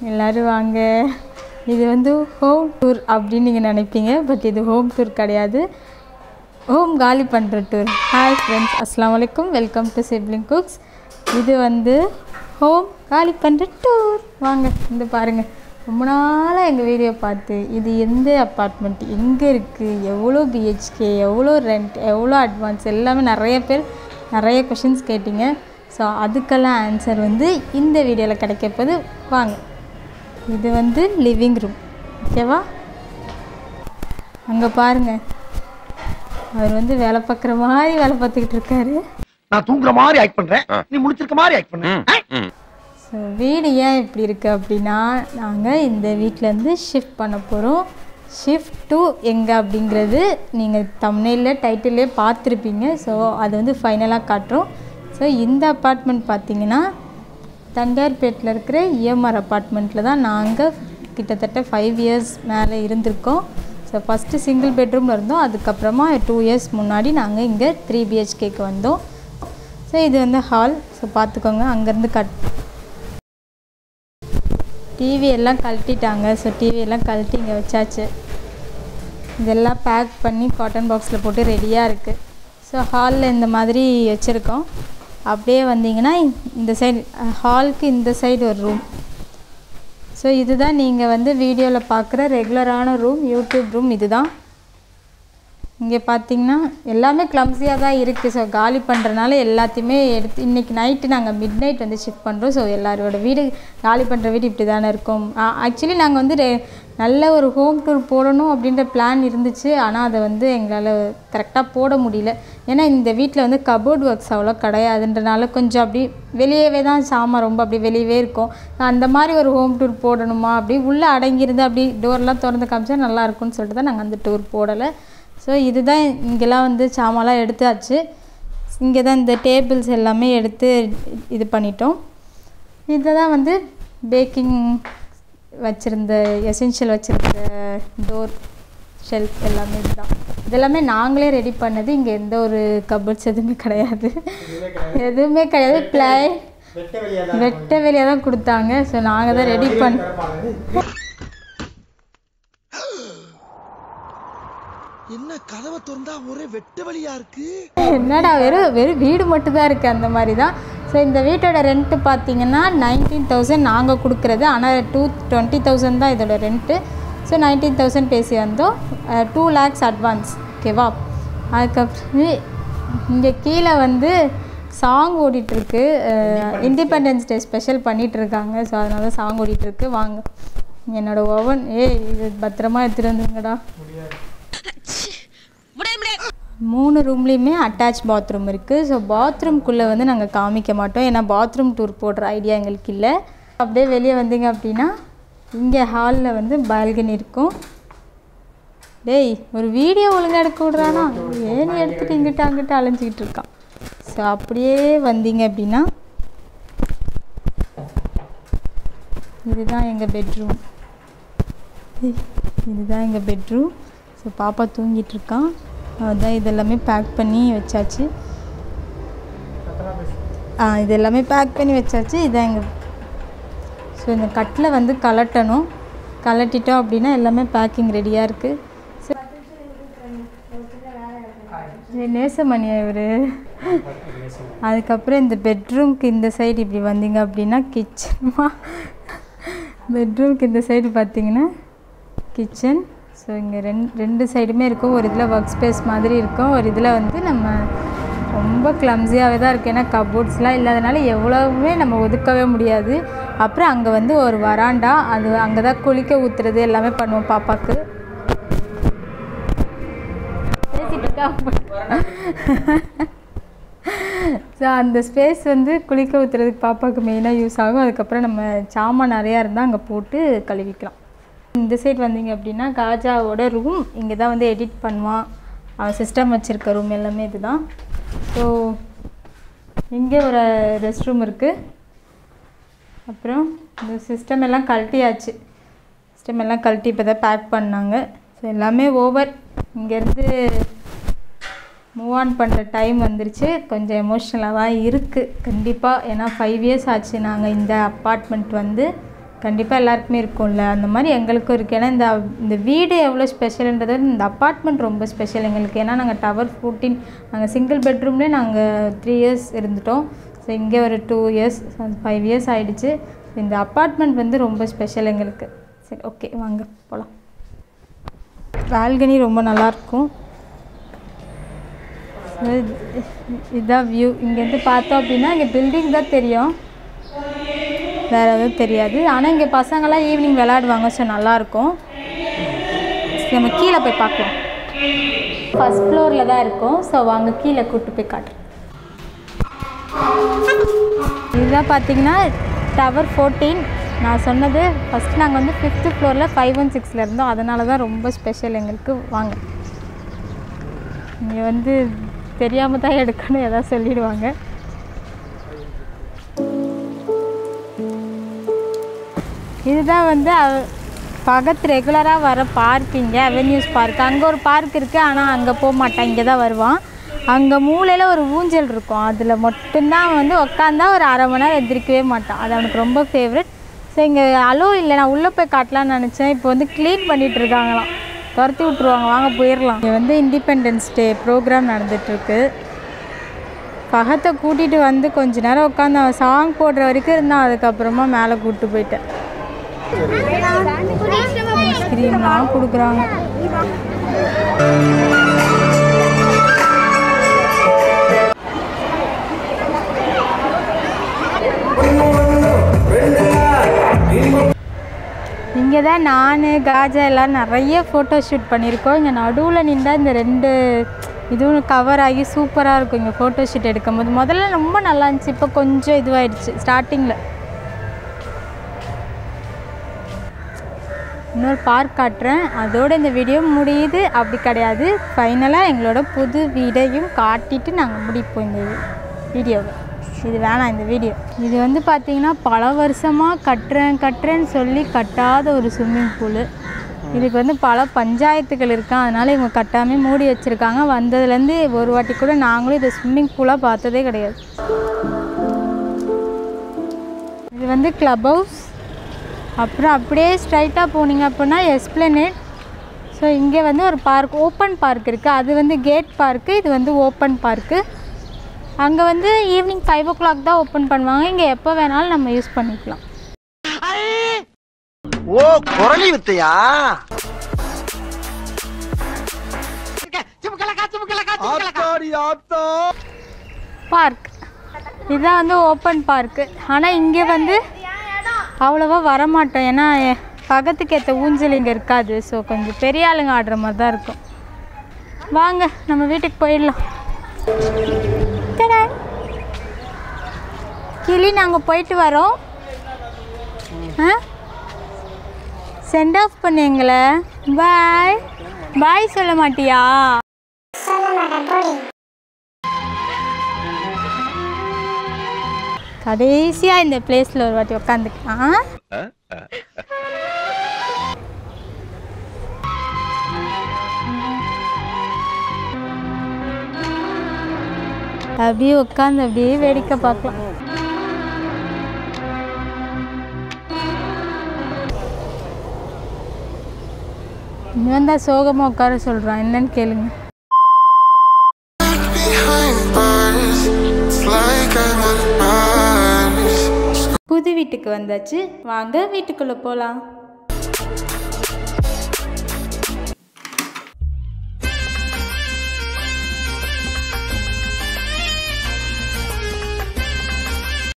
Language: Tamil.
எல்லோரும் வாங்க இது வந்து ஹோம் டூர் அப்படின்னு நீங்கள் நினைப்பீங்க பட் இது ஹோம் டூர் கிடையாது ஹோம் காலி பண்ணுற டூர் ஹாய் ஃப்ரெண்ட்ஸ் அஸ்லாம் வலைக்கும் வெல்கம் டு சிப்ளிங் குக்ஸ் இது வந்து ஹோம் காலி பண்ணுற டூர் வாங்க இந்த பாருங்கள் ரொம்ப நாளாக எங்கள் வீடியோ பார்த்து இது எந்த அப்பார்ட்மெண்ட் எங்கே இருக்குது எவ்வளோ பிஹெச்கே எவ்வளோ ரெண்ட் எவ்வளோ அட்வான்ஸ் எல்லாமே நிறைய பேர் நிறைய கொஷின்ஸ் கேட்டிங்க ஸோ அதுக்கெல்லாம் ஆன்சர் வந்து இந்த வீடியோவில் கிடைக்க போது வாங்க இது வந்து லிவிங் ரூம் ஓகேவா அங்கே பாருங்கள் அவர் வந்து வேலை பார்க்குற மாதிரி வேலை பார்த்துக்கிட்டு இருக்காரு நான் தூங்குற மாதிரி ஆக்ட் பண்றேன் நீ முடிச்சிருக்க மாதிரி ஆக்ட் பண்ண ஸோ வீடு ஏன் இப்படி இருக்குது அப்படின்னா நாங்கள் இந்த வீட்டிலேருந்து ஷிஃப்ட் பண்ண போகிறோம் ஷிஃப்ட் டு எங்கே அப்படிங்கிறது நீங்கள் தமிழில் டைட்டிலே பார்த்துருப்பீங்க ஸோ அது வந்து ஃபைனலாக காட்டுறோம் ஸோ இந்த அப்பார்ட்மெண்ட் பார்த்தீங்கன்னா தண்டையார்பேட்டில் இருக்கிற இஎம்ஆர் அப்பார்ட்மெண்ட்டில் தான் நாங்கள் கிட்டத்தட்ட ஃபைவ் இயர்ஸ் மேலே இருந்திருக்கோம் ஸோ ஃபஸ்ட்டு சிங்கிள் பெட்ரூமில் இருந்தோம் அதுக்கப்புறமா டூ இயர்ஸ் முன்னாடி நாங்கள் இங்கே த்ரீ பிஹெச்கேக்கு வந்தோம் ஸோ இது வந்து ஹால் ஸோ பார்த்துக்கோங்க அங்கேருந்து கட் டிவி எல்லாம் கழட்டிட்டாங்க ஸோ டிவி எல்லாம் கழட்டி இங்கே வச்சாச்சு இதெல்லாம் பேக் பண்ணி காட்டன் பாக்ஸில் போட்டு ரெடியாக இருக்குது ஸோ ஹாலில் இந்த மாதிரி வச்சுருக்கோம் அப்படியே வந்தீங்கன்னா இந்த சைடு ஹாலுக்கு இந்த சைடு ஒரு ரூம் ஸோ இதுதான் நீங்கள் வந்து வீடியோவில் பார்க்குற ரெகுலரான ரூம் யூடியூப் ரூம் இதுதான் இங்கே பார்த்தீங்கன்னா எல்லாமே க்ளம்ஸியாக தான் இருக்குது ஸோ காலி பண்ணுறனால எல்லாத்தையுமே எடுத்து இன்றைக்கி நைட்டு நாங்கள் மிட் நைட் வந்து ஷிஃப்ட் பண்ணுறோம் ஸோ எல்லாரோட வீடு காலி பண்ணுற வீடு இப்படி தானே இருக்கும் ஆக்சுவலி நாங்கள் வந்து ரெ- நல்ல ஒரு ஹோம் டூர் போடணும் அப்படின்ற பிளான் இருந்துச்சு ஆனால் அதை வந்து எங்களால் கரெக்டாக போட முடியல ஏன்னா இந்த வீட்டில் வந்து கபோர்ட் ஒர்க்ஸ் அவ்வளோ கிடையாதுன்றனால கொஞ்சம் அப்படி வெளியவே தான் சாமான் ரொம்ப அப்படி வெளியவே இருக்கும் அந்த மாதிரி ஒரு ஹோம் டூர் போடணுமா அப்படி உள்ளே அடங்கியிருந்து அப்படி டோர்லாம் திறந்து காமிச்சா நல்லா இருக்கும்னு சொல்லிட்டு தான் நாங்கள் அந்த டூர் போடலை ஸோ இதுதான் இங்கெல்லாம் வந்து சாமான்லாம் எடுத்தாச்சு இங்கே தான் இந்த டேபிள்ஸ் எல்லாமே எடுத்து இது பண்ணிட்டோம் இதை தான் வந்து பேக்கிங் வச்சுருந்த எசென்ஷியல் வச்சுருந்த டோர் ஷெல்ஃப் எல்லாமே இதுதான் இதெல்லாமே நாங்களே ரெடி பண்ணது இங்கே எந்த ஒரு கபோர்ட்ஸ் எதுவுமே கிடையாது எதுவுமே கிடையாது பிளை வெட்ட வெளியாக தான் கொடுத்தாங்க ஸோ நாங்கள் தான் ரெடி பண்ண என்ன கதவை திறந்தா ஒரே வெட்ட வழியா இருக்கு என்னடா வெறும் வெறும் வீடு மட்டும்தான் இருக்குது அந்த மாதிரி தான் ஸோ இந்த வீட்டோட ரெண்ட்டு பார்த்தீங்கன்னா நைன்டீன் தௌசண்ட் நாங்கள் கொடுக்குறது ஆனால் டூ டுவெண்ட்டி தௌசண்ட் தான் இதோட ரெண்ட்டு ஸோ நைன்டீன் தௌசண்ட் பேசி வந்தோம் டூ லேக்ஸ் அட்வான்ஸ் ஓகேவா அதுக்கப்புறம் இங்கே கீழே வந்து சாங் ஓடிட்டுருக்கு இண்டிபெண்டன்ஸ் டே ஸ்பெஷல் பண்ணிகிட்ருக்காங்க ஸோ அதனால சாங் ஓடிட்டுருக்கு வாங்க என்னோடய ஓவன் ஏய் இது பத்திரமா எடுத்துகிட்டு வந்துங்கடா மூணு ரூம்லேயுமே அட்டாச் பாத்ரூம் இருக்குது ஸோ பாத்ரூம்குள்ளே வந்து நாங்கள் காமிக்க மாட்டோம் ஏன்னா பாத்ரூம் டூர் போடுற ஐடியா எங்களுக்கு இல்லை அப்படியே வெளியே வந்தீங்க அப்படின்னா இங்கே ஹாலில் வந்து பால்கனி இருக்கும் டேய் ஒரு வீடியோ ஒழுங்கா எடுக்க விட்றானா ஏன்னு எடுத்துட்டு இங்கிட்ட அங்கிட்ட அலைஞ்சிக்கிட்டு இருக்கான் ஸோ அப்படியே வந்தீங்க அப்படின்னா இதுதான் எங்கள் பெட்ரூம் இதுதான் எங்கள் பெட்ரூம் ஸோ பாப்பா தூங்கிட்டு இருக்கான் அதான் இதெல்லாமே பேக் பண்ணி வச்சாச்சு ஆ இது எல்லாமே பேக் பண்ணி வச்சாச்சு இதான் எங்கள் ஸோ இந்த கட்டில் வந்து கலட்டணும் கலட்டிட்டோம் அப்படின்னா எல்லாமே பேக்கிங் ரெடியாக இருக்குது நேசமணியா இவர் அதுக்கப்புறம் இந்த பெட்ரூம்க்கு இந்த சைடு இப்படி வந்தீங்க அப்படின்னா கிச்சன்மா பெட்ரூம்க்கு இந்த சைடு பார்த்தீங்கன்னா கிச்சன் ஸோ இங்கே ரெண்டு ரெண்டு சைடுமே இருக்கும் ஒரு இதில் ஒர்க் ஸ்பேஸ் மாதிரி இருக்கும் ஒரு இதில் வந்து நம்ம ரொம்ப கிளம்ஸியாகவே தான் இருக்குது ஏன்னா கபோர்ட்ஸ்லாம் இல்லாதனால எவ்வளவுமே நம்ம ஒதுக்கவே முடியாது அப்புறம் அங்கே வந்து ஒரு வராண்டா அது அங்கே தான் குளிக்க ஊற்றுறது எல்லாமே பண்ணுவோம் பாப்பாவுக்கு பேசிட்டு இருக்கா ஸோ அந்த ஸ்பேஸ் வந்து குளிக்க ஊற்றுறதுக்கு பாப்பாவுக்கு மெயினாக யூஸ் ஆகும் அதுக்கப்புறம் நம்ம சாமான் நிறையா இருந்தால் அங்கே போட்டு கழுவிக்கலாம் இந்த சைடு வந்தீங்க அப்படின்னா காஜாவோட ரூம் இங்கே தான் வந்து எடிட் பண்ணுவான் அவன் சிஸ்டம் வச்சுருக்க ரூம் எல்லாமே இதுதான் ஸோ இங்கே ஒரு ரெஸ்ட் ரூம் இருக்குது அப்புறம் இந்த சிஸ்டம் எல்லாம் கழட்டியாச்சு சிஸ்டம் எல்லாம் கழட்டி இப்போ தான் பேக் பண்ணாங்க ஸோ எல்லாமே ஓவர் இங்கேருந்து மூவ் ஆன் பண்ணுற டைம் வந்துருச்சு கொஞ்சம் எமோஷ்னலாக தான் இருக்குது கண்டிப்பாக ஏன்னா ஃபைவ் இயர்ஸ் ஆச்சு நாங்கள் இந்த அப்பார்ட்மெண்ட் வந்து கண்டிப்பாக எல்லாருக்குமே இருக்கும்ல அந்த மாதிரி எங்களுக்கும் இருக்குது ஏன்னா இந்த இந்த வீடு எவ்வளோ ஸ்பெஷல்ன்றது விட இந்த அப்பார்ட்மெண்ட் ரொம்ப ஸ்பெஷல் எங்களுக்கு ஏன்னா நாங்கள் டவர் ஃபோர்டீன் நாங்கள் சிங்கிள் பெட்ரூம்லேயே நாங்கள் த்ரீ இயர்ஸ் இருந்துட்டோம் ஸோ இங்கே ஒரு டூ இயர்ஸ் ஃபைவ் இயர்ஸ் ஆயிடுச்சு இந்த அப்பார்ட்மெண்ட் வந்து ரொம்ப ஸ்பெஷல் எங்களுக்கு சரி ஓகே வாங்க போகலாம் பால்கனி ரொம்ப நல்லாயிருக்கும் இதுதான் வியூ இங்கேருந்து பார்த்தோம் அப்படின்னா இங்கே பில்டிங் தான் தெரியும் வேறு எதுவும் தெரியாது ஆனால் இங்கே பசங்களாம் ஈவினிங் விளையாடுவாங்க ஸோ நல்லாயிருக்கும் நம்ம கீழே போய் பார்க்கலாம் ஃபஸ்ட் ஃப்ளோரில் தான் இருக்கும் ஸோ வாங்க கீழே கூப்பிட்டு போய் காட்டுறேன் இதுதான் பார்த்தீங்கன்னா டவர் ஃபோர்டீன் நான் சொன்னது ஃபஸ்ட்டு நாங்கள் வந்து ஃபிஃப்த்து ஃப்ளோரில் ஃபைவ் ஒன் சிக்ஸில் இருந்தோம் அதனால தான் ரொம்ப ஸ்பெஷல் எங்களுக்கு வாங்க இங்கே வந்து தெரியாமல் தான் எடுக்கணும் எதாவது சொல்லிடுவாங்க இதுதான் வந்து அவ- பக்கத்து ரெகுலராக வர பார்க் இங்கே அவென்யூஸ் பார்க் அங்கே ஒரு பார்க் இருக்குது ஆனால் அங்கே போக மாட்டான் இங்கே தான் வருவான் அங்கே மூலையில் ஒரு ஊஞ்சல் இருக்கும் அதில் மட்டும்தான் வந்து உக்காந்தா ஒரு அரை மணி நேரம் எந்திரிக்கவே மாட்டான் அது அவனுக்கு ரொம்ப ஃபேவரட் ஸோ இங்கே அலோ இல்லை நான் உள்ளே போய் காட்டலாம்னு நினச்சேன் இப்போ வந்து க்ளீன் பண்ணிகிட்டு இருக்காங்களாம் துரத்தி விட்ருவாங்க வாங்க போயிடலாம் இங்கே வந்து இண்டிபெண்டன்ஸ் டே ப்ரோக்ராம் நடந்துகிட்ருக்கு பகத்தை கூட்டிகிட்டு வந்து கொஞ்ச நேரம் உட்காந்து அவன் சாங் போடுற வரைக்கும் இருந்தான் அதுக்கப்புறமா மேலே கூப்பிட்டு போயிட்டேன் ஐஸ்கிரீம்லாம் கொடுக்குறாங்க இங்கே தான் நான் காஜா எல்லாம் நிறைய ஃபோட்டோ ஷூட் பண்ணியிருக்கோம் இங்கே நடுவில் நின்றா இந்த ரெண்டு இதுவும் கவர் ஆகி சூப்பராக இருக்கும் இங்கே ஃபோட்டோ ஷூட் எடுக்கும்போது முதல்ல ரொம்ப நல்லா இருந்துச்சு இப்போ கொஞ்சம் இதுவாயிடுச்சு ஸ்டார்டிங்கில் இன்னொரு பார்க் காட்டுறேன் அதோட இந்த வீடியோ முடியுது அப்படி கிடையாது ஃபைனலாக எங்களோட புது வீடையும் காட்டிட்டு நாங்கள் முடிப்போம் இந்த வீடியோவை இது வேணாம் இந்த வீடியோ இது வந்து பார்த்திங்கன்னா பல வருஷமாக கட்டுறேன் கட்டுறேன்னு சொல்லி கட்டாத ஒரு ஸ்விம்மிங் பூலு இதுக்கு வந்து பல பஞ்சாயத்துகள் இருக்கான் அதனால் இவங்க கட்டாமே மூடி வச்சுருக்காங்க வந்ததுலேருந்து ஒரு வாட்டி கூட நாங்களும் இதை ஸ்விம்மிங் பூலாக பார்த்ததே கிடையாது இது வந்து க்ளப் ஹவுஸ் அப்புறம் அப்படியே ஸ்ட்ரைட்டாக போனீங்க அப்படின்னா எஸ்பிளனேட் ஸோ இங்கே வந்து ஒரு பார்க் ஓப்பன் பார்க் இருக்குது அது வந்து கேட் பார்க்கு இது வந்து ஓப்பன் பார்க்கு அங்கே வந்து ஈவினிங் ஃபைவ் ஓ கிளாக் தான் ஓப்பன் பண்ணுவாங்க இங்கே எப்போ வேணாலும் நம்ம யூஸ் பண்ணிக்கலாம் ஓ குரலி வித்தையா ஆத்தாடி ஆத்தா பார்க் இதுதான் வந்து ஓப்பன் பார்க்கு ஆனால் இங்கே வந்து அவ்வளோவா வரமாட்டோம் ஏன்னா எ- பக்கத்துக்கு ஏற்ற ஊஞ்சல் இங்கே இருக்காது ஸோ கொஞ்சம் பெரிய ஆளுங்க ஆடுற மாதிரி தான் இருக்கும் வாங்க நம்ம வீட்டுக்கு போயிடலாம் டடா. கிளி நாங்கள் போயிட்டு வரோம் ஆ சென்ட் ஆஃப் பண்ணு எங்களை பாய் பாய் சொல்ல மாட்டியா கடைசியாக இந்த பிளேஸில் ஒரு வாட்டி உட்காந்துக்கலாம் அப்படியே உட்காந்து அப்படியே வேடிக்கை பார்க்கலாம் இவன் தான் சோகமாக உட்கார சொல்கிறான் என்னன்னு கேளுங்க behind bars. It's like I'm on Mars. புது வீட்டுக்கு வந்தாச்சு வாங்க வீட்டுக்குள்ளே போகலாம்